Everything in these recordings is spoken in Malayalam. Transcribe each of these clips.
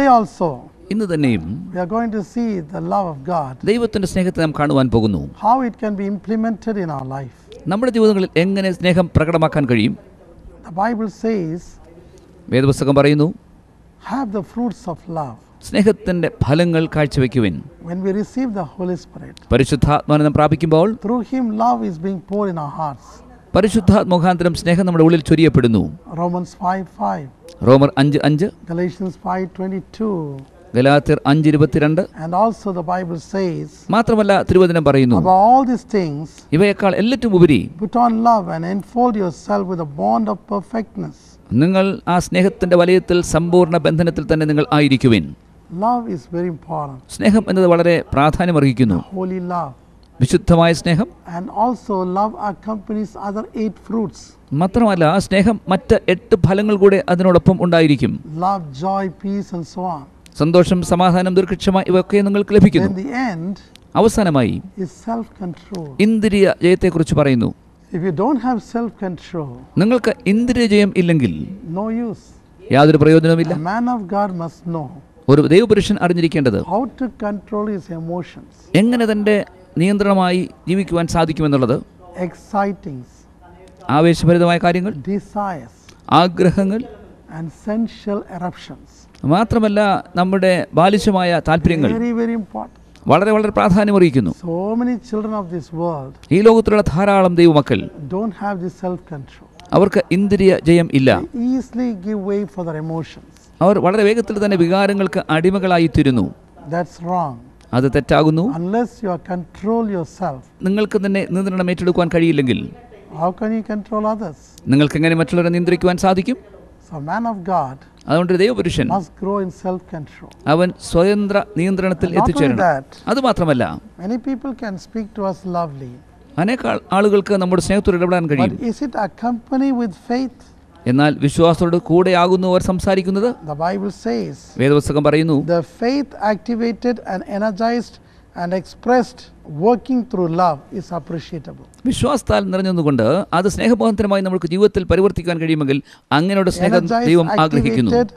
also, ഇന്ന് തന്നെയും we are going to see the love of God, ദൈവത്തിൻ്റെ സ്നേഹത്തെ നാം കാണുവാൻ പോകുന്നു how it can be implemented in our life. നമ്മുടെ ജീവിതങ്ങളിൽ എങ്ങനെ സ്നേഹം പ്രകടമാക്കാൻ കഴിയും The Bible says, വേദപുസ്തകം പറയുന്നു have the fruits of love. സ്നേഹത്തിൻ്റെ ഫലങ്ങൾ കാഴ്ചവെക്കുവിൻ When we receive the Holy Spirit, പരിശുദ്ധാത്മാനം പ്രാപിക്കുമ്പോൾ through Him, love is being poured in our hearts. പരിശുദ്ധാത്മുഖാന്തരം സ്നേഹം നമ്മുടെ ഉള്ളിൽ ചൊരിയപ്പെടുന്നു Romans 5 5, റോമർ അഞ്ച് അഞ്ച് Galatians 5 22, ഗലാത്തിർ അഞ്ച് ഇരുപത്തിരണ്ട് and also the Bible says, മാത്രമല്ല തിരുവചനം പറയുന്നു above all these things, ഇവയേക്കാൾ എല്ലാറ്റും ഉപരി put on love and enfold yourself with a bond of perfectness. നിങ്ങൾ ആ സ്നേഹത്തിൻ്റെ വലയത്തിൽ സമ്പൂർണ്ണ ബന്ധനത്തിൽ തന്നെ നിങ്ങൾ ആയിരിക്കുവിൻ Love is very important, സ്നേഹം എന്നത് വളരെ പ്രാധാന്യമർഹിക്കുന്നു holy love. വിശുദ്ധമായ സ്നേഹം And also, love accompanies other eight fruits മാത്രമല്ല ആ സ്നേഹം മറ്റ് എട്ട് ഫലങ്ങൾ കൂടെ അതിനോടൊപ്പം ഉണ്ടായിരിക്കും love, joy, peace, and so on. സന്തോഷം സമാധാനം ദീർഘക്ഷമ ഇവയൊക്കെ നിങ്ങൾക്ക് ലഭിക്കുന്നു Then the end അവസാനമായി is self control. ഇന്ദ്രിയ ജയത്തെക്കുറിച്ച് പറയുന്നു If you don't have self control, നിങ്ങൾക്ക് ഇന്ദ്രിയ ജയം ഇല്ലെങ്കിൽ no use. യാതൊരു പ്രയോജനവുമില്ല A man of God must know ഒരു ദൈവപുരുഷൻ അറിഞ്ഞിരിക്കേണ്ടത് how to control his emotions, എങ്ങനെ തൻ്റെ നിയന്ത്രണമായി ജീവിക്കുവാൻ സാധിക്കുമെന്നുള്ളത് excitings, ആവേശഭരിതമായ കാര്യങ്ങൾ desires, ആഗ്രഹങ്ങൾ and sensual eruptions. മാത്രമല്ല നമ്മുടെ ബാലിശമായ താല്പര്യങ്ങൾ Very, very important. വളരെ വളരെ പ്രാധാന്യമറിയിക്കുന്നു So many children of this world ഈ ലോകത്തിലുള്ള ധാരാളം ദൈവമക്കൾ don't have this self control. അവർക്ക് ഇന്ദ്രിയ ജയം ഇല്ല They easily give way for their emotions. അവർ വളരെ വേഗത്തിൽ തന്നെ വികാരങ്ങൾക്ക് അടിമകളായിത്തീരുന്നു That's wrong. അത് തെറ്റാകുന്നു Unless you are control yourself, നിങ്ങൾക്ക് തന്നെ നിയന്ത്രണം ഏറ്റെടുക്കുവാൻ കഴിയില്ലെങ്കിൽ how can you control others? നിങ്ങൾക്ക് എങ്ങനെ മറ്റുള്ളവരെ നിയന്ത്രിക്കുവാൻ സാധിക്കും So, a man of God അതുകൊണ്ട് ഒരു ദൈവപുരുഷൻ must grow in self control. അവൻ സ്വതന്ത്ര നിയന്ത്രണത്തിൽ Not only എത്തിച്ചേരണം that, അതുമാത്രമല്ല many people can speak to us lovely, അനേക ആൾ- ആളുകൾക്ക് നമ്മുടെ സ്നേഹത്തോട് ഇടപെടാൻ കഴിയും but is it accompanied with faith? എന്നാൽ വിശ്വാസത്തോട് കൂടെയാകുന്നു അവർ സംസാരിക്കുന്നത് The Bible says വേദപുസ്തകം പറയുന്നു the faith activated and energized and expressed working through love is appreciable. വിശ്വാസത്താൽ നിറഞ്ഞുകൊണ്ട് അത് സ്നേഹബോധനമായി നമുക്ക് ജീവിതത്തിൽ പരിവർത്തിക്കാൻ കഴിയുമെങ്കിൽ അങ്ങനെയുള്ള സ്നേഹം Energized, ദൈവം ആഗ്രഹിക്കുന്നു activated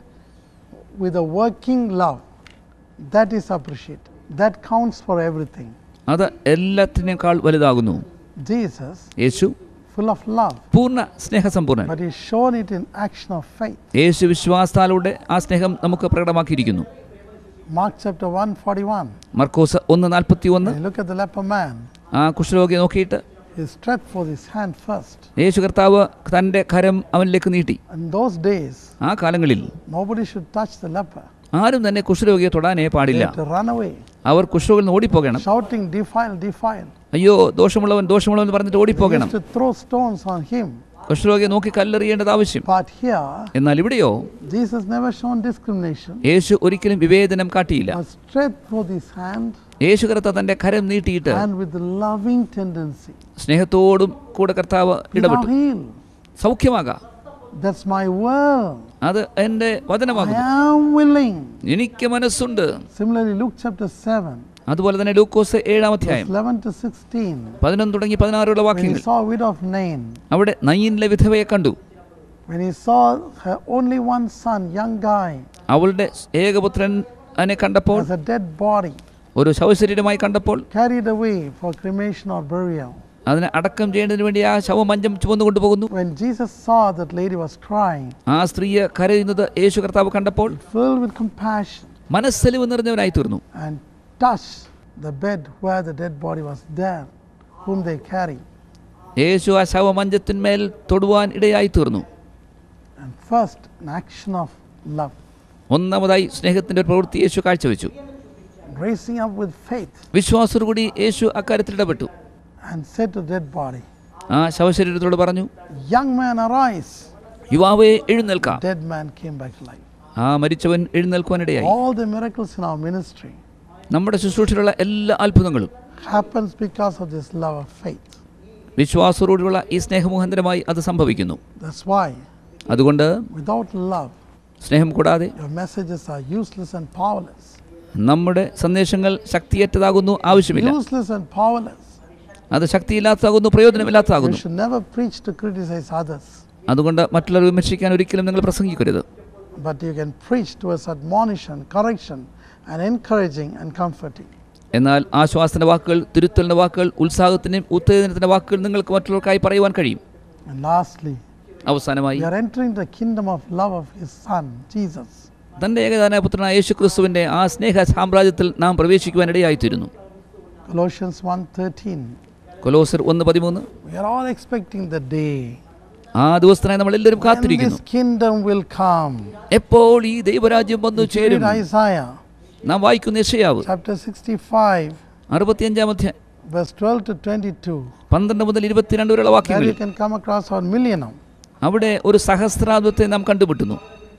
with a working love, that is appreciated. That counts for everything. അത് എല്ലാത്തിനേക്കാൾ വലുതാകുന്നു Jesus, Yeshu full of love, പൂർണ്ണ സ്നേഹസമ്പൂർണ്ണൻ but he's shown it in action of faith. യേശു വിശ്വാസത്താലൂടെ ആ സ്നേഹം നമുക്ക് പ്രകടമാക്കിയിരിക്കുന്നു Mark chapter 1 41. മർക്കോസ് ഒന്ന് നാൽപ്പത്തി ഒന്ന് When you look at the leper man, ആ കുഷ്ഠരോഗിയെ നോക്കിയിട്ട് he stretched forth his hand first. യേശു കർത്താവ് തൻ്റെ കരം അവനിലേക്ക് നീട്ടി In those days, ആ കാലങ്ങളിൽ nobody should touch the leper. ആരും തന്നെ കുഷ്ഠരോഗിയെ തൊടാനേ They പാടില്ല had to run away, അവർ കുഷ്ഠരോഗിൽ നിന്ന് ഓടിപ്പോകണം shouting, Defile, defile. അയ്യോ ദോഷമുള്ളവൻ ദോഷമുള്ളവൻ എന്ന് പറഞ്ഞിട്ട് They ഓടിപ്പോകണം used to throw stones on him. കുഷ്ഠരോഗിയെ നോക്കി കല്ലെറിയേണ്ടത് ആവശ്യം But here, എന്നാൽ ഇവിടെയോ Jesus never shown discrimination. യേശു ഒരിക്കലും വിവേചനം കാട്ടിയില്ല But stretched forth his hand യേശു കർത്താവ് തന്റെ കരം നീട്ടിയിട്ട് and with loving tendency. സ്നേഹത്തോടും കൂടെ കർത്താവ് Be thou ഇടപെട്ടു healed. സൗഖ്യമാകാം That's my will. അത് എൻ്റെ I വചനമാകുന്നു am willing. എനിക്ക് മനസ്സുണ്ട് Similarly, Luke chapter 7, അതുപോലെ തന്നെ ലൂക്കോസ് ഏഴാം verse അധ്യായം 11 to 16. പതിനൊന്ന് തുടങ്ങി പതിനാറുള്ള When he വാക്യങ്ങൾ saw a widow of Nain, അവിടെ നയ്യിനിലെ വിധവയെ കണ്ടു when he saw her only one son, young guy, അവളുടെ ഏകപുത്രൻ അതിനെ കണ്ടപ്പോൾ as a dead body, ഒരു ശവശരീരമായി കണ്ടപ്പോൾ carried away for cremation or burial. അതിനെ അടക്കം ചെയ്യേണ്ടതിന് വേണ്ടി ആ ശവമഞ്ചം ചുമന്നു കൊണ്ടുപോകുന്നു When Jesus saw that lady was crying, ആ സ്ത്രീയെ കരയുന്നത് യേശു കർത്താവ് കണ്ടപ്പോൾ filled with compassion, മനസ്സലിവ് നിറഞ്ഞവനായി തീർന്നു and touched the bed where the dead body was there, whom they carry. യേശു ആ ശവമഞ്ചത്തിന്മേൽ തൊടുവാൻ ഇടയായി തീർന്നു And first, an action of love, ഒന്നാമതായി സ്നേഹത്തിന്റെ ഒരു പ്രവൃത്തി യേശു കാഴ്ചവെച്ചു raising up with faith, വിശ്വാസത്തോടുകൂടി യേശു അക്കാര്യത്തിൽ ഇടപെട്ടു and said to the dead body, ആ ശവശരീരത്തോട് പറഞ്ഞു Young man, arise. യുവാവെ എഴുന്നേൽക്കാം Dead man came back to life. ആ മരിച്ചവൻ എഴുന്നേൽക്കുവാനിടയായി All the miracles in our ministry നമ്മുടെ ശുശ്രൂഷയിലുള്ള എല്ലാ അത്ഭുതങ്ങളും happens because of this love of faith. വിശ്വാസത്തോടുള്ള ഈ സ്നേഹമുഖാന്തരമായി അത് സംഭവിക്കുന്നു That's why, അതുകൊണ്ട് without love, സ്നേഹം കൂടാതെ your messages are useless and powerless. നമ്മുടെ സന്ദേശങ്ങൾ ശക്തിയേറ്റതാകുന്നു ആവശ്യമില്ല Useless and powerless. അത് ശക്തിയില്ലാത്തതാകുന്നു You പ്രയോജനമില്ലാത്തതാകുന്നു should never preach to criticize others. അതുകൊണ്ട് മറ്റുള്ളവർ വിമർശിക്കാൻ ഒരിക്കലും നിങ്ങൾ പ്രസംഗിക്കരുത് but you can preach towards admonition, correction, and encouraging and comforting. എന്നാൽ ആശ്വാസത്തിന്റെ വാക്കുകൾ തിരുത്തലിന്റെ വാക്കുകൾ ഉത്സാഹത്തിന്റെയും ഉത്തേജനത്തിന്റെ വാക്കുകൾ നിങ്ങൾക്ക് മറ്റുള്ളവർക്കായി പറയുവാൻ കഴിയും And lastly, അവസാനമായി we are entering the kingdom of love of His Son, Jesus. തന്റെ ഏകദാന പുത്രനായ യേശു ക്രിസ്തുവിന്റെ ആ സ്നേഹ സാമ്രാജ്യത്തിൽ നാം പ്രവേശിക്കുവാൻ ഇടയായിത്തീരുന്നു Colossians 1:13. കൊലോസർ ഒന്ന് പതിമൂന്ന് We are all expecting the day ആ ദിവസത്തിനായി നമ്മൾ എല്ലാവരും when കാത്തിരിക്കുന്നു this kingdom will come. എപ്പോൾ ഈ ദൈവരാജ്യം വന്നു If you ചേരും read Isaiah നാം വായിക്കുന്ന യശയാവ് chapter 65, അറുപത്തിയഞ്ചാം അധ്യായം verse 12 to 22, പന്ത്രണ്ട് മുതൽ ഇരുപത്തിരണ്ട് വരെയുള്ള there വാക്യങ്ങളിൽ you can come across our millennium. അവിടെ ഒരു സഹസ്രാബ്ദത്തെ നാം കണ്ടുമുട്ടുന്നു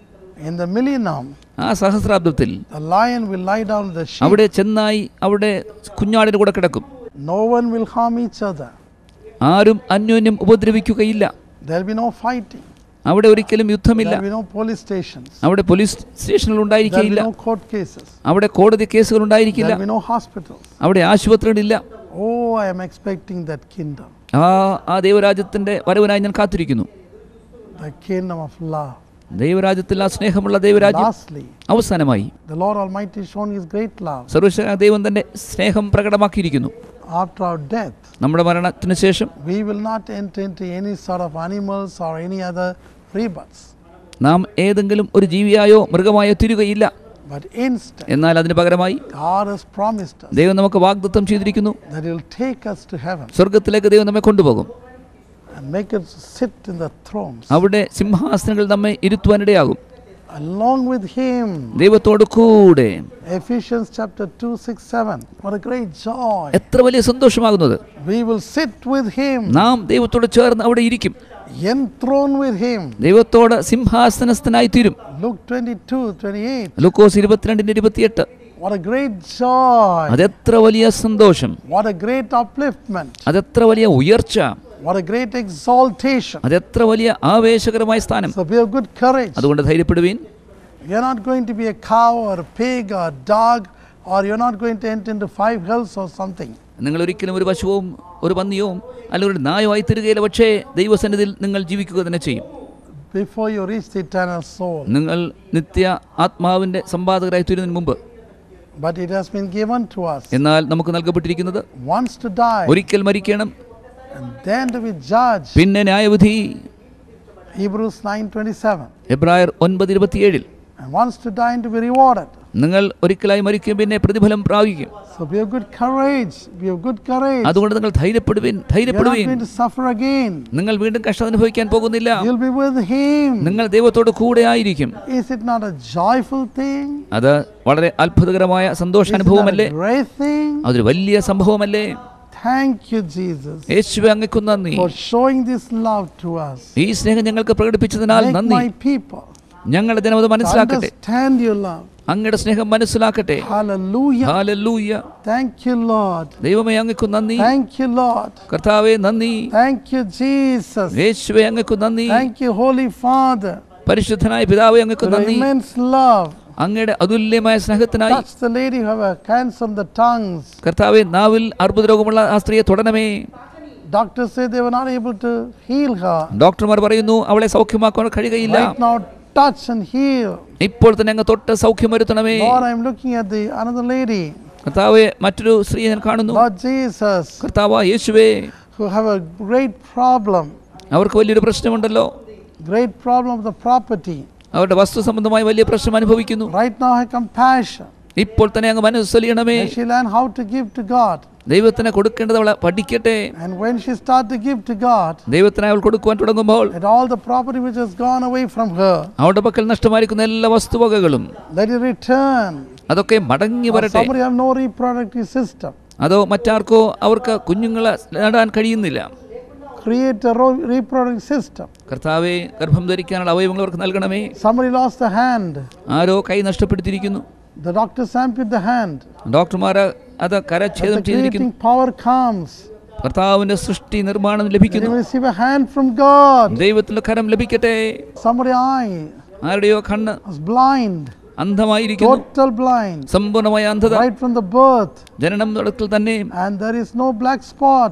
In the millennium, ആ സഹസ്രാബ്ദത്തിൽ the lion will lie down with the sheep. അവിടെ ചെന്നായി അവിടെ കുഞ്ഞാടിന് കൂടെ കിടക്കും No one will harm each other. ആരും അന്യോന്യം ഉപദ്രവിക്കുകയില്ല There will be no fighting. അവിടെ ഒരിക്കലും യുദ്ധമില്ല There will be no police stations. അവിടെ പോലീസ് സ്റ്റേഷനുകൾ There will be ഉണ്ടായിരിക്കുകയില്ല no court cases. അവിടെ കോടതി കേസുകൾ There ഉണ്ടായിരിക്കില്ല will be no hospitals. അവിടെ ആശുപത്രികളില്ല Oh, I am expecting that kingdom, ആ ആ ദൈവരാജ്യത്തിന്റെ വരവിനായി ഞാൻ കാത്തിരിക്കുന്നു the kingdom of love. ദൈവരാജ്യത്തിൽ ആ സ്നേഹമുള്ള ദൈവരാജ്യം Lastly, അവസാനമായി the Lord Almighty has shown His great love. സർവശക്തനായ ദൈവം തന്റെ സ്നേഹം പ്രകടമാക്കിയിരിക്കുന്നു After our death, നമ്മുടെ മരണത്തിന് ശേഷം we will not enter into any sort of animals or any other rebirths, നാം ഏതെങ്കിലും ഒരു ജീവിയായോ മൃഗമായോ തിരുകയില്ല but instead, എന്നാൽ അതിന് പകരമായി God has promised us ദൈവം നമുക്ക് വാഗ്ദത്തം ചെയ്തിരിക്കുന്നു that He will take us to heaven സ്വർഗത്തിലേക്ക് ദൈവം നമ്മെ കൊണ്ടുപോകും and make us sit in the thrones അവിടെ സിംഹാസനങ്ങൾ നമ്മെ ഇരുത്തുവാനിടയാകും along with Him. ദൈവത്തോട് കൂടെ Ephesians chapter 2, 6, 7. What a great joy. എത്ര വലിയ സന്തോഷമാകുന്നത് We will sit with Him, നാം ദൈവത്തോട് ചേർന്ന് അവിടെ ഇരിക്കും enthroned with Him. ദൈവത്തോട് സിംഹാസനസ്ഥനായി തീരും Luke 22, 28. ലൂക്കോസ് ഇരുപത്തിരണ്ടിന് ഇരുപത്തിയെട്ട് What a great joy. അതെത്ര വലിയ സന്തോഷം What a great upliftment. അതെത്ര വലിയ ഉയർച്ച What a great exaltation. അതെത്ര വലിയ ആവേശകരമായ സ്ഥാനം So be of good courage. അതുകൊണ്ട് ധൈര്യപ്പെടുവീൻ You're not going to be a cow or a pig or a dog, or you're not going to enter into five hells or something. നിങ്ങൾ ഒരിക്കലും ഒരു പശുവും ഒരു പന്നിയും അല്ലെങ്കിൽ ഒരു നായോ ആയി തീരുകയില്ല പക്ഷേ ദൈവസന്നിധിയിൽ നിങ്ങൾ ജീവിക്കുക തന്നെ ചെയ്യും Before you reach the eternal soul. നിങ്ങൾ നിത്യ ആത്മാവിൻ്റെ സമ്പാദകരായി തീരുന്നതിന് മുമ്പ് But it has been given to us എന്നാൽ നമുക്ക് നൽകപ്പെട്ടിരിക്കുന്നത് once to die ഒരിക്കൽ മരിക്കണം and then to be judged. പിന്നെ ന്യായവിധി Hebrews 9:27. എബ്രായർ ഒൻപത് ഇരുപത്തിയേഴിൽ And once to die and to be rewarded. നിങ്ങൾ ഒരിക്കലായി മരിക്കും പിന്നെ പ്രതിഫലം പ്രാപിക്കും So be of good courage. Be of good courage. അതുകൊണ്ട് നിങ്ങൾ ധൈര്യപ്പെടുവിൻ You're not ധൈര്യപ്പെടുവിൻ going to suffer again. നിങ്ങൾ വീണ്ടും കഷ്ടം അനുഭവിക്കാൻ പോകുന്നില്ല You'll be with Him. നിങ്ങൾ ദൈവത്തോട് കൂടെ ആയിരിക്കും Is it not a joyful thing? അത് വളരെ അത്ഭുതകരമായ Is it not സന്തോഷാനുഭവമല്ലേ a great thing? അതൊരു വലിയ സംഭവമല്ലേ Thank you, Jesus, യേശുവെ അങ്ങയ്ക്കു നന്ദി for showing this love to us. ഈ സ്നേഹം ഞങ്ങൾക്ക് പ്രകടിപ്പിച്ചതിനാൽ Make നന്ദി my people ഞങ്ങളുടെ ജനം അത് to മനസ്സിലാക്കട്ടെ understand your love. അങ്ങയുടെ സ്നേഹം മനസ്സിലാക്കട്ടെ Hallelujah. Hallelujah Thank you, Lord. ദൈവമേ അങ്ങയ്ക്കു നന്ദി Thank you, Lord. കർത്താവെ നന്ദി Thank you, Jesus. യേശുവെ അങ്ങയ്ക്കു നന്ദി Thank you, Holy Father, പരിശുദ്ധനായ പിതാവെ അങ്ങയ്ക്കു for your നന്ദി immense love. അങ്ങയുടെ അതുല്യമായ സ്നേഹത്തിനായി Touch the lady who have cancer on the tongues. കർത്താവെ നാവിൽ അർബുദ രോഗമുള്ള ആ സ്ത്രീയെ തുടരണമേ Doctors say they were not able to heal her. ഡോക്ടർമാർ പറയുന്നു അവളെ സൗഖ്യമാക്കാൻ കഴിയുകയില്ല Right now, touch and heal. ഇപ്പോൾ തന്നെ അങ്ങ് തൊട്ട് സൗഖ്യം വരുത്തണമേ Lord, I'm looking at the another lady, കർത്താവെ മറ്റൊരു സ്ത്രീ ഞാൻ കാണുന്നു Lord Jesus, കർത്താവ യേശുവേ who have a great problem, അവർക്ക് വലിയൊരു പ്രശ്നമുണ്ടല്ലോ great problem of the property. അവരുടെ വസ്തു സംബന്ധമായ വലിയ പ്രശ്നം അനുഭവിക്കുന്നു Right now, have compassion. ഇപ്പോൾ തന്നെ അങ്ങ് മനസ്സൊലിയണമേ May she learn how to give to God. ദൈവത്തിന് കൊടുക്കേണ്ടത് അവളെ പഠിക്കട്ടെ And when she start to give to God, ദൈവത്തിന് അവൾ കൊടുക്കുവാൻ തുടങ്ങുമ്പോൾ let all the property which has gone away from her, അവളുടെ പക്കൽ നഷ്ടമായിരിക്കുന്ന എല്ലാ വസ്തുവകകളും let it return. അതൊക്കെ മടങ്ങി Or വരട്ടെ somebody have no reproductive system. അതോ മറ്റാർക്കോ അവർക്ക് കുഞ്ഞുങ്ങളെ നേടാൻ കഴിയുന്നില്ല Create a ro- reproductive system. കർത്താവെ ഗർഭം ധരിക്കാനുള്ള അവയവങ്ങൾ അവർക്ക് നൽകണമേ Somebody lost a hand. ആരോ കൈ നഷ്ടപ്പെടുത്തിയിരിക്കുന്നു The doctors ampute the hand. ഡോക്ടർമാർ അത് But കരച്ഛേദം the ചെയ്തിരിക്കുന്നു creating power comes. കർത്താവിന്റെ സൃഷ്ടി നിർമ്മാണം Let ലഭിക്കുന്നു him receive a hand from God. ദൈവത്തിന്റെ കരം ലഭിക്കട്ടെ Somebody eye ആരുടെയോ കണ്ണ് was blind, അന്ധമായിരിക്കുന്നു total blind, സമ്പൂർണമായ അന്ധത right from the birth, ജനനം നടക്കൽ തന്നെ and there is no black spot.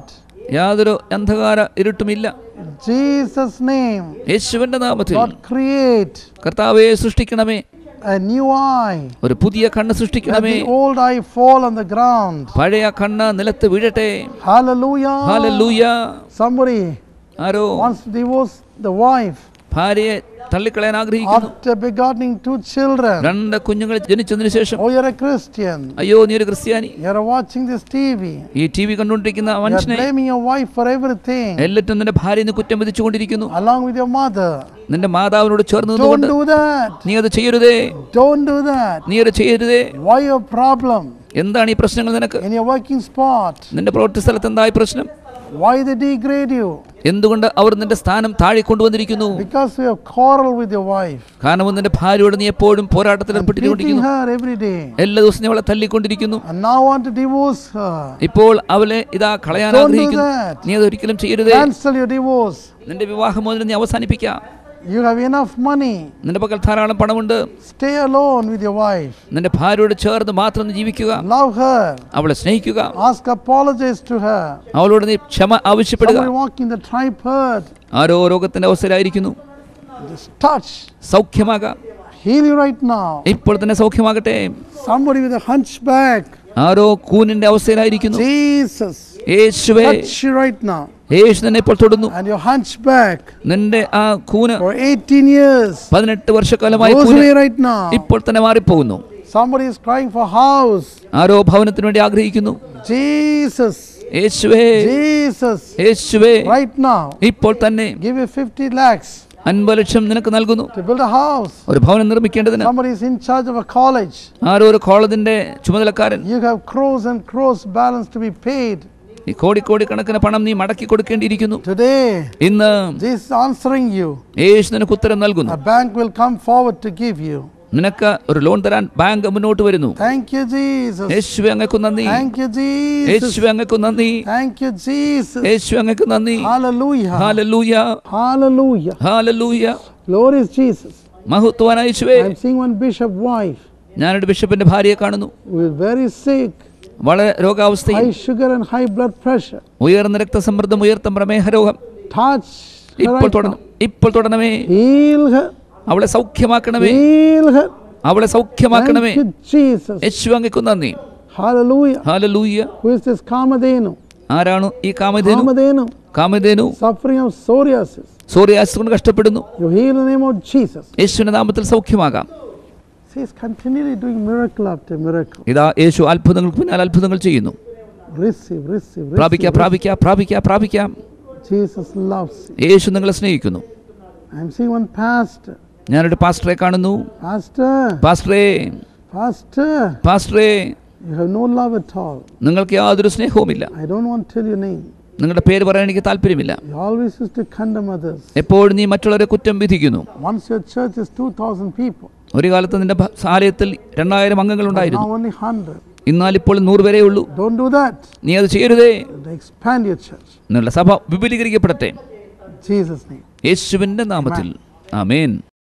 യാതൊരു അന്ധകാര ഇരുട്ടുമില്ല In Jesus' name, യേശുവിന്റെ നാമത്തിൽ God create കർത്താവെ സൃഷ്ടിക്കണമേ a new eye. ഒരു പുതിയ കണ്ണ് Let സൃഷ്ടിക്കണമേ the old eye fall on the ground. പഴയ കണ്ണ് നിലത്ത് വീഴട്ടെ Hallelujah. Hallelujah Somebody arrow wants to divorce the wife ഭാര്യയെ തള്ളിക്കളയാൻ ആഗ്രഹിക്കുന്നു after begotten two children. രണ്ട് കുഞ്ഞുങ്ങൾ ജനിച്ചതിന് ശേഷം Oh, you're a Christian. അയ്യോ നീ ഒരു ക്രിസ്ത്യാനി You're watching this TV. ഈ ടി വി കണ്ടുകൊണ്ടിരിക്കുന്ന You're മനുഷ്യനെ blaming your wife for everything, എല്ലാറ്റും നിന്റെ ഭാര്യ നീ കുറ്റം വിധിച്ചുകൊണ്ടിരിക്കുന്നു along with your mother. നിന്റെ മാതാവിനോട് ചേർന്ന് Don't നിന്നുകൊണ്ട് do that. നീ അത് ചെയ്യരുതേ Don't do that. നീ അത് ചെയ്യരുതേ Why your problem എന്താണ് ഈ പ്രശ്നങ്ങൾ നിനക്ക് in your working spot? നിന്റെ പ്രവൃത്തി സ്ഥലത്ത് എന്തായി പ്രശ്നം Why they degrade you? എന്തുകൊണ്ട് അവർ നിന്റെ സ്ഥാനം താഴെ കൊണ്ടുവന്നിരിക്കുന്നു Because you have quarrel with your wife, കാരണം നിന്റെ ഭാര്യയോട് നീ എപ്പോഴും പോരാട്ടത്തിൽ beating ഏർപ്പെട്ടിരിക്കുന്നു her every day, എല്ലാ ദിവസവും നീ അവളെ തല്ലിക്കൊണ്ടിരിക്കുന്നു and now want to divorce her. ഇപ്പോൾ അവളെ ഇതാ കളയാൻ Don't do ആഗ്രഹിക്കുന്നു that. നീ അതൊരിക്കലും ചെയ്യരുതേ Cancel your divorce. നിന്റെ വിവാഹമോചനം നീ അവസാനിപ്പിക്കാം You have enough money. നിന്റെ പക്കൽ ധാരാളം പണമുണ്ട് Stay alone with your wife. നിന്റെ ഭാര്യയോട് ചേർന്ന് മാത്രം നീ ജീവിക്കുക Love her. അവളെ സ്നേഹിക്കുക Ask apologies to her. അവളോട് നീ ക്ഷമ ആവശ്യപ്പെടുക Somebody walking the tripod. ആരോ രോഗത്തിന്റെ അവസ്ഥയിലായിരിക്കുന്നു Just touch. സൗഖ്യമാകാം Heal you right now. ഇപ്പോൾ തന്നെ സൗഖ്യമാകട്ടെ Somebody with a hunchback. Arrow കൂനിന്റെ അവസ്ഥയിലായിരിക്കുന്നു Jesus. യേശുവേ Touch you right now. യേശു തന്നെ ഇപ്പോൾ തൊടുന്നു And your hunchback നിന്റെ ആ കൂന് for 18 years. പതിനെട്ട് വർഷക്കാലമായി Goes കൂന് away right now. ഇപ്പോൾ തന്നെ മാറിപ്പോകുന്നു Somebody is crying for house. ആരോ ഭവനത്തിന് വേണ്ടി ആഗ്രഹിക്കുന്നു Jesus. യേശുവേ Jesus. യേശുവേ Right now. ഇപ്പോൾ തന്നെ Give you 50 lakhs അൻപത് ലക്ഷം നിനക്ക് നൽകുന്നു to build a house. ഒരു ഭവനം നിർമ്മിക്കേണ്ടതിന് Somebody is in charge of a college. ആരോ ഒരു കോളേജിന്റെ ചുമതലക്കാരൻ You have crores and crores balance to be paid. ഈ കോടിക്കോടി കണക്കിന് പണം നീ മടക്കി കൊടുക്കേണ്ടിയിരിക്കുന്നു Today, ഇന്ന് this is answering you. യേശു നിനക്ക് ഉത്തരം നൽകുന്നു A bank will come forward to give you. നിനക്ക് ഒരു ലോൺ തരാൻ ബാങ്ക് മുന്നോട്ട് വരുന്നു Thank you, Jesus. യേശുവെ അങ്ങക്ക് നന്ദി Thank you, Jesus. യേശുവെ അങ്ങക്ക് നന്ദി Thank you, Jesus. യേശു അങ്ങക്ക് നന്ദി Hallelujah. Hallelujah Hallelujah. Hallelujah Glory is Jesus. മഹത്വാൻ യേശുവേ I'm seeing one bishop wife ഞാനൊരു ബിഷപ്പിന്റെ ഭാര്യയെ കാണുന്നു who is very sick, വളരെ രോഗാവസ്ഥയിൽ high sugar and high blood pressure. ഉയർന്ന രക്തസമ്മർദ്ദം ഉയർത്ത പ്രമേഹ രോഗം Touch her ഇപ്പോൾ right തുടരണം now. ഇപ്പോൾ തുടരണമേ Heal her. അവളെ സൗഖ്യമാക്കണമേ Heal her. അവളെ സൗഖ്യമാക്കണമേ Thank you, Jesus. യേശു അങ്ങക്ക് നന്ദി Hallelujah. Hallelujah Who is this Kamadenu? ആരാണ് ഈ Kamadhenu Kamadenu. Kamadhenu Suffering of psoriasis. Surya's കൊണ്ട് കഷ്ടപ്പെടുന്നു You heal in the name of Jesus. യേശുവിന്റെ നാമത്തിൽ സൗഖ്യമാകാം See, he's continually doing miracle after miracle. ഇതാ യേശു അത്ഭുതങ്ങൾക്ക് പിന്നാൽ അത്ഭുതങ്ങൾ ചെയ്യുന്നു Receive, receive, പ്രാപിക്കാം receive. പ്രാപിക്കാം പ്രാപിക്കാം പ്രാപിക്കാം Jesus loves you. യേശു നിങ്ങളെ സ്നേഹിക്കുന്നു I'm seeing one pastor. ഞാനൊരു പാസ്റ്ററെ കാണുന്നു Pastor, പാസ്റ്ററേ pastor, പാസ്റ്ററേ you have no love at all. നിങ്ങൾക്ക് യാതൊരു സ്നേഹവുമില്ല I don't want to tell your name. നിങ്ങളുടെ പേര് പറയാൻ എനിക്ക് താല്പര്യമില്ല You always used to condemn others. എപ്പോഴും നീ മറ്റുള്ളവരെ കുറ്റം വിധിക്കുന്നു Once your church is 2,000 people, ഒരു കാലത്ത് നിന്റെ ഭ- ആലയത്തിൽ രണ്ടായിരം അംഗങ്ങൾ now ഉണ്ടായിരുന്നു only 100. എന്നാൽ ഇപ്പോൾ നൂറ് വരെ ഉള്ളൂ Don't do that. നീ അത് ചെയ്യരുതേ Expand your church. നിങ്ങളുടെ സഭ വിപുലീകരിക്കപ്പെടട്ടെ In Jesus' name. യേശുവിന്റെ നാമത്തിൽ amen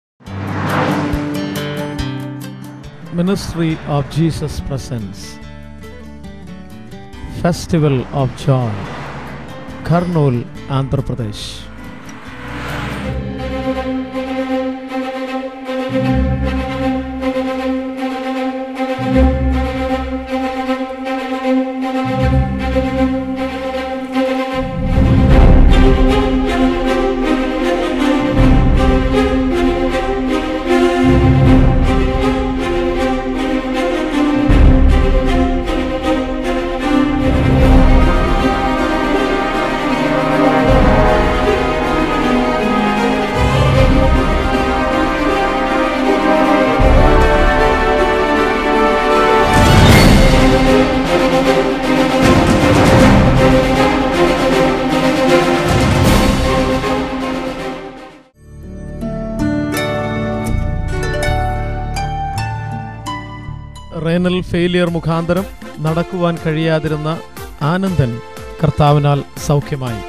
Ministry of Jesus Presents Festival of Joy Karnool, Andhra Pradesh renal failure മുഖാന്തരം നടക്കുവാൻ കഴിയാതിരുന്ന ആനന്ദൻ കർത്താവിനാൽ സൗഖ്യമായി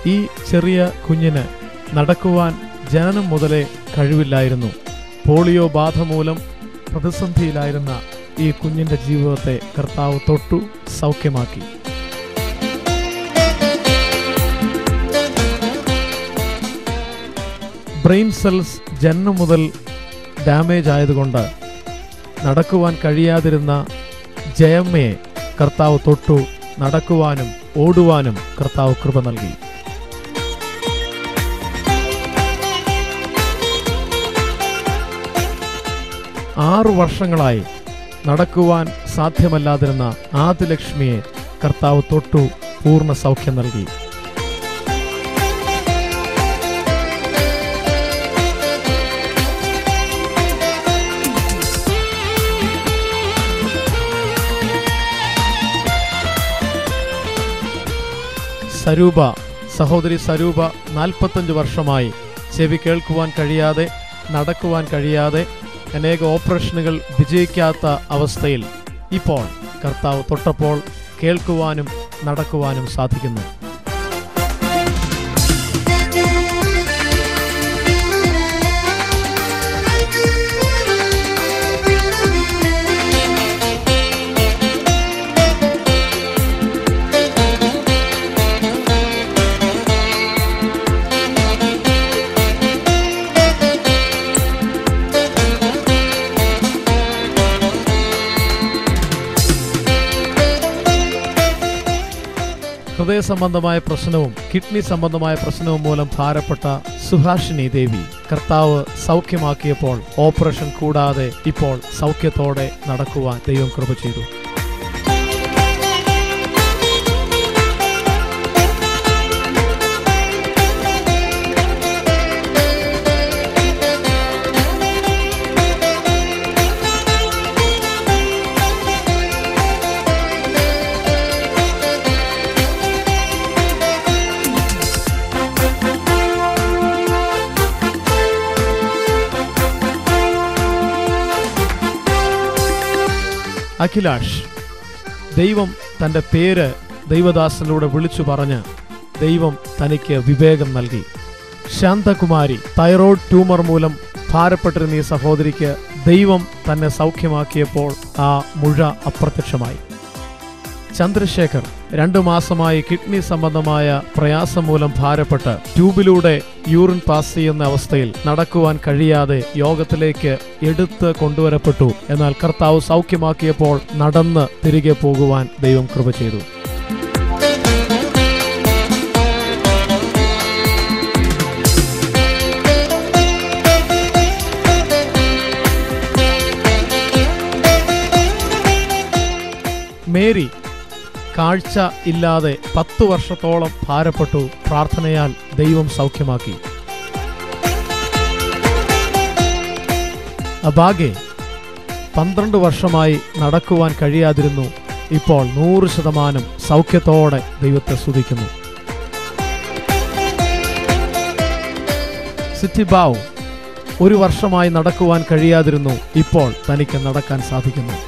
ഈ ചെറിയ കുഞ്ഞിന് നടക്കുവാൻ ജനനം മുതലേ കഴിവില്ലായിരുന്നു പോളിയോ ബാധ മൂലം പ്രതിസന്ധിയിലായിരുന്ന ഈ കുഞ്ഞിന്റെ ജീവിതത്തെ കർത്താവ് തൊട്ടു സൗഖ്യമാക്കി ബ്രെയിൻ സെൽസ് ജന്മം മുതൽ ഡാമേജ് ആയതുകൊണ്ട് നടക്കുവാൻ കഴിയാതിരുന്ന ജയമ്മയെ കർത്താവ് തൊട്ടു നടക്കുവാനും ഓടുവാനും കർത്താവ് കൃപ നൽകി ആറു വർഷങ്ങളായി നടക്കുവാൻ സാധ്യമല്ലാതിരുന്ന ആദിലക്ഷ്മിയെ കർത്താവ് തൊട്ടു പൂർണ്ണ സൗഖ്യം നൽകി സരൂപ സഹോദരി സരൂപ നാൽപ്പത്തഞ്ച് വർഷമായി ചെവി കേൾക്കുവാൻ കഴിയാതെ നടക്കുവാൻ കഴിയാതെ അനേക ഓപ്പറേഷനുകൾ വിജയിക്കാത്ത അവസ്ഥയിൽ ഇപ്പോൾ കർത്താവ് തൊട്ടപ്പോൾ കേൾക്കുവാനും നടക്കുവാനും സാധിക്കുന്നു ഹൃദയ സംബന്ധമായ പ്രശ്നവും കിഡ്നി സംബന്ധമായ പ്രശ്നവും മൂലം ഭാരപ്പെട്ട സുഹാഷിനി ദേവി കർത്താവ് സൗഖ്യമാക്കിയപ്പോൾ ഓപ്പറേഷൻ കൂടാതെ ഇപ്പോൾ സൗഖ്യത്തോടെ നടക്കുവാൻ ദൈവം കൃപ ചെയ്തു അഖിലാഷ് ദൈവം തൻ്റെ പേര് ദൈവദാസനിലൂടെ വിളിച്ചു പറഞ്ഞ് ദൈവം തനിക്ക് വിവേകം നൽകി ശാന്തകുമാരി തൈറോയ്ഡ് ട്യൂമർ മൂലം ഭാരപ്പെട്ടിരുന്ന ഈ സഹോദരിക്ക് ദൈവം തന്നെ സൗഖ്യമാക്കിയപ്പോൾ ആ മുഴ അപ്രത്യക്ഷമായി ചന്ദ്രശേഖർ രണ്ടു മാസമായി കിഡ്നി സംബന്ധമായ പ്രയാസം മൂലം ഭാരപ്പെട്ട് ട്യൂബിലൂടെ യൂറിൻ പാസ് ചെയ്യുന്ന അവസ്ഥയിൽ നടക്കുവാൻ കഴിയാതെ യോഗത്തിലേക്ക് എടുത്ത് കൊണ്ടുവരപ്പെട്ടു എന്നാൽ കർത്താവ് സൗഖ്യമാക്കിയപ്പോൾ നടന്ന് തിരികെ പോകുവാൻ ദൈവം കൃപ ചെയ്തു മേരി കാഴ്ച ഇല്ലാതെ പത്തു വർഷത്തോളം ഭാരപ്പെട്ടു പ്രാർത്ഥനയാൽ ദൈവം സൗഖ്യമാക്കി അബാഗെ പന്ത്രണ്ട് വർഷമായി നടക്കുവാൻ കഴിയാതിരുന്നു ഇപ്പോൾ നൂറ് ശതമാനം സൗഖ്യത്തോടെ ദൈവത്തെ സ്തുതിക്കുന്നു സിറ്റിബാവ് ഒരു വർഷമായി നടക്കുവാൻ കഴിയാതിരുന്നു ഇപ്പോൾ തനിക്ക് നടക്കാൻ സാധിക്കുന്നു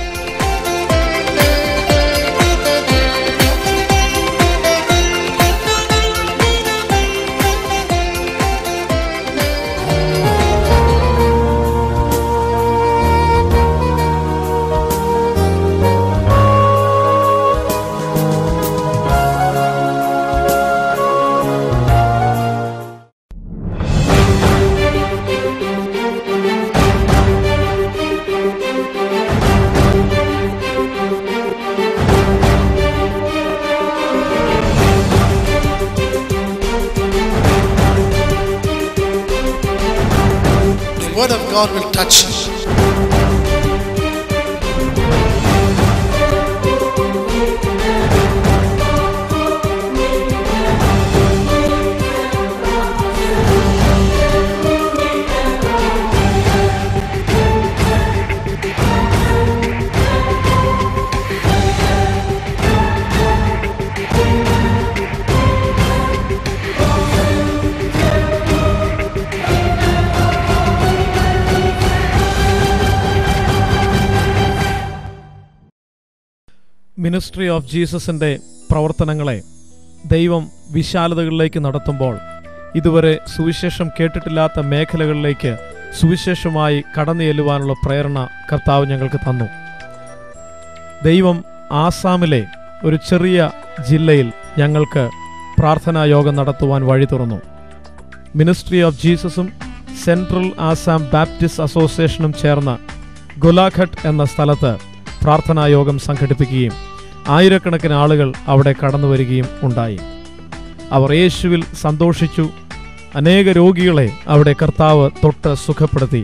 The word of God will touch you. Ministry of ജീസസിന്റെ പ്രവർത്തനങ്ങളെ ദൈവം വിശാലതകളിലേക്ക് നടത്തുമ്പോൾ ഇതുവരെ സുവിശേഷം കേട്ടിട്ടില്ലാത്ത മേഖലകളിലേക്ക് സുവിശേഷമായി കടന്നു ചെല്ലുവാനുള്ള പ്രേരണ കർത്താവ് ഞങ്ങൾക്ക് തന്നു ദൈവം ആസാമിലെ ഒരു ചെറിയ ജില്ലയിൽ ഞങ്ങൾക്ക് പ്രാർത്ഥനാ യോഗം നടത്തുവാൻ വഴി തുറന്നു മിനിസ്ട്രി ഓഫ് ജീസസും സെൻട്രൽ ആസാം ബാപ്റ്റിസ്റ്റ് അസോസിയേഷനും ചേർന്ന് ഗുലാഘട്ട് എന്ന സ്ഥലത്ത് പ്രാർത്ഥനാ യോഗം സംഘടിപ്പിക്കുകയും ആയിരക്കണക്കിന് ആളുകൾ അവിടെ കടന്നു വരികയും ഉണ്ടായി അവർ യേശുവിൽ സന്തോഷിച്ചു അനേക രോഗികളെ അവിടെ കർത്താവ് തൊട്ട് സുഖപ്പെടുത്തി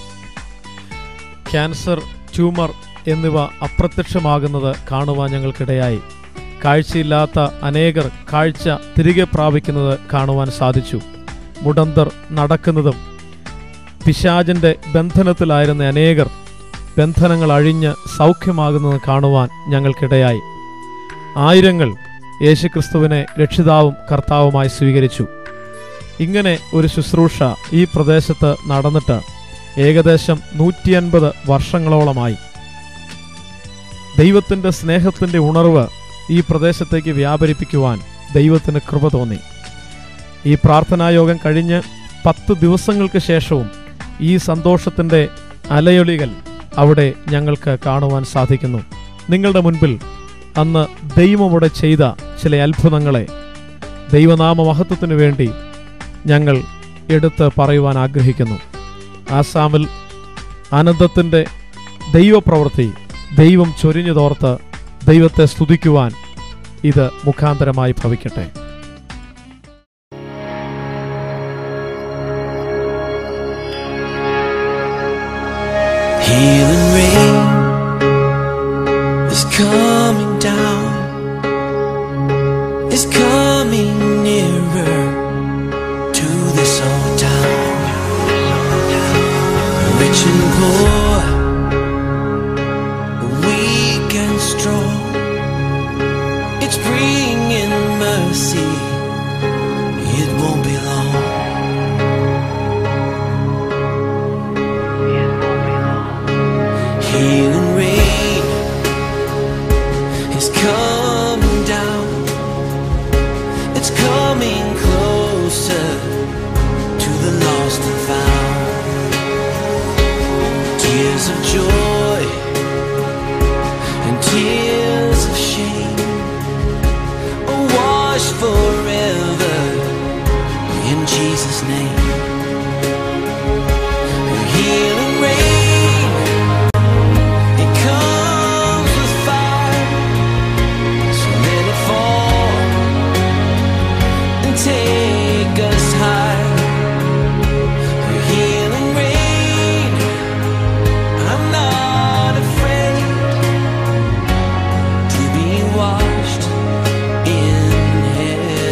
ക്യാൻസർ ട്യൂമർ എന്നിവ അപ്രത്യക്ഷമാകുന്നത് കാണുവാൻ ഞങ്ങൾക്കിടയായി കാഴ്ചയില്ലാത്ത അനേകർ കാഴ്ച തിരികെ പ്രാപിക്കുന്നത് കാണുവാൻ സാധിച്ചു മുടന്തർ നടക്കുന്നതും പിശാചിന്റെ ബന്ധനത്തിലായിരുന്ന അനേകർ ബന്ധനങ്ങൾ അഴിഞ്ഞ് സൗഖ്യമാകുന്നത് കാണുവാൻ ഞങ്ങൾക്കിടയായി ആയിരങ്ങൾ യേശുക്രിസ്തുവിനെ രക്ഷിതാവും കർത്താവുമായി സ്വീകരിച്ചു ഇങ്ങനെ ഒരു ശുശ്രൂഷ ഈ പ്രദേശത്ത് നടന്നിട്ട് ഏകദേശം നൂറ്റിയൻപത് വർഷങ്ങളോളമായി ദൈവത്തിൻ്റെ സ്നേഹത്തിൻ്റെ ഉണർവ് ഈ പ്രദേശത്തേക്ക് വ്യാപരിപ്പിക്കുവാൻ ദൈവത്തിന് കൃപ തോന്നി ഈ പ്രാർത്ഥനായോഗം കഴിഞ്ഞ് പത്ത് ദിവസങ്ങൾക്ക് ശേഷവും ഈ സന്തോഷത്തിൻ്റെ അലയൊലികൾ അവിടെ ഞങ്ങൾക്ക് കാണുവാൻ സാധിക്കുന്നു നിങ്ങളുടെ മുൻപിൽ അന്ന് ദൈവമവിടെ ചെയ്ത ചില അത്ഭുതങ്ങളെ ദൈവനാമ മഹത്വത്തിനു വേണ്ടി ഞങ്ങൾ എടുത്ത് പറയുവാൻ ആഗ്രഹിക്കുന്നു ആസാമിൽ ആനന്ദത്തിൻ്റെ ദൈവപ്രവൃത്തി ദൈവം ചൊരിഞ്ഞു തോർത്ത് ദൈവത്തെ സ്തുതിക്കുവാൻ ഇത് മുഖാന്തരമായി ഭവിക്കട്ടെ Healing rain is coming down, is coming nearer to this old town. Rich and poor, weak and strong, it's bringing mercy. It won't be long. Healing rain is coming down. It's coming closer to the lost and found. Tears of joy and tears of shame are washed forever in Jesus' name. Healing rain. It comes with fire, so let it fall and take us higher. A healing rain, I'm not afraid to be washed in heaven's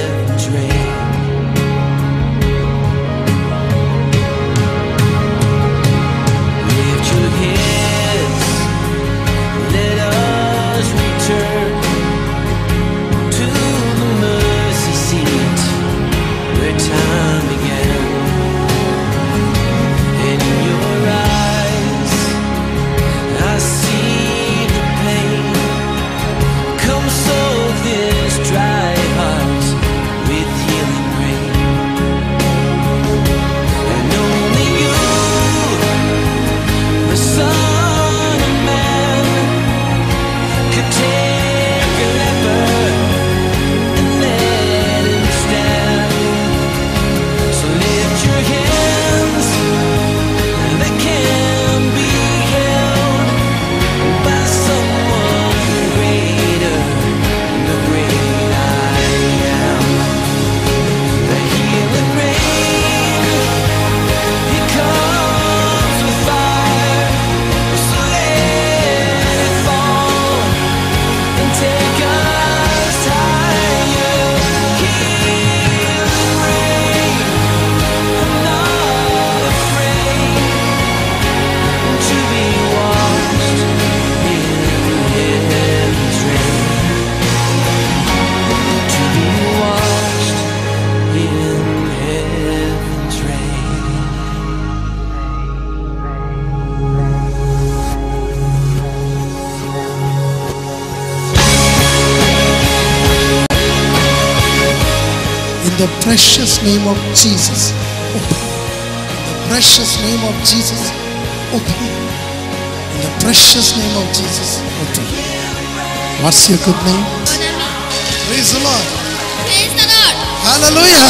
the precious name of Jesus. Open. In the precious name of Jesus. Open. In the precious name of Jesus. Open. What's your good name? Praise the Lord. Praise the Lord. Hallelujah.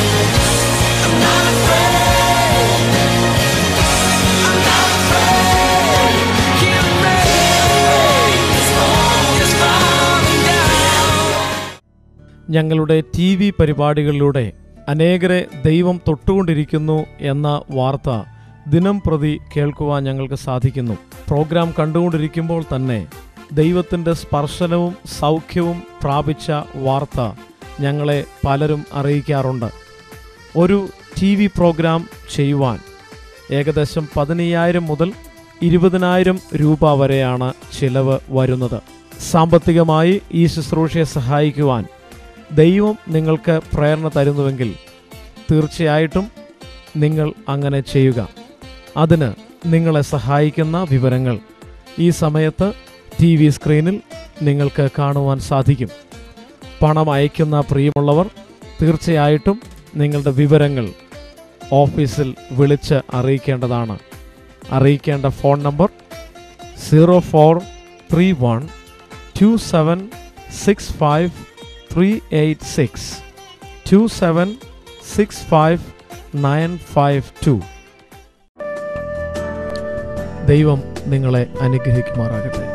ഞങ്ങളുടെ ടി വി പരിപാടികളിലൂടെ അനേകരെ ദൈവം തൊട്ടുകൊണ്ടിരിക്കുന്നു എന്ന വാർത്ത ദിനം പ്രതി കേൾക്കുവാൻ ഞങ്ങൾക്ക് സാധിക്കുന്നു പ്രോഗ്രാം കണ്ടുകൊണ്ടിരിക്കുമ്പോൾ തന്നെ ദൈവത്തിൻ്റെ സ്പർശനവും സൗഖ്യവും പ്രാപിച്ച വാർത്ത ഞങ്ങളെ പലരും അറിയിക്കാറുണ്ട് ഒരു ടി വി പ്രോഗ്രാം ചെയ്യുവാൻ ഏകദേശം പതിനയ്യായിരം മുതൽ ഇരുപതിനായിരം രൂപ വരെയാണ് ചിലവ് വരുന്നത് സാമ്പത്തികമായി ഈ ശുശ്രൂഷയെ സഹായിക്കുവാൻ ദൈവം നിങ്ങൾക്ക് പ്രേരണ തരുന്നുവെങ്കിൽ തീർച്ചയായിട്ടും നിങ്ങൾ അങ്ങനെ ചെയ്യുക അതിന് നിങ്ങളെ സഹായിക്കുന്ന വിവരങ്ങൾ ഈ സമയത്ത് ടി വി സ്ക്രീനിൽ നിങ്ങൾക്ക് കാണുവാൻ സാധിക്കും പണം അയക്കുന്ന പ്രിയമുള്ളവർ തീർച്ചയായിട്ടും നിങ്ങളുടെ വിവരങ്ങൾ ഓഫീസിൽ വിളിച്ച് അറിയിക്കേണ്ടതാണ് അറിയിക്കേണ്ട phone number zero four three one two seven six five three eight six two seven six five nine five two ദൈവം നിങ്ങളെ അനുഗ്രഹിക്കുമാറാകട്ടെ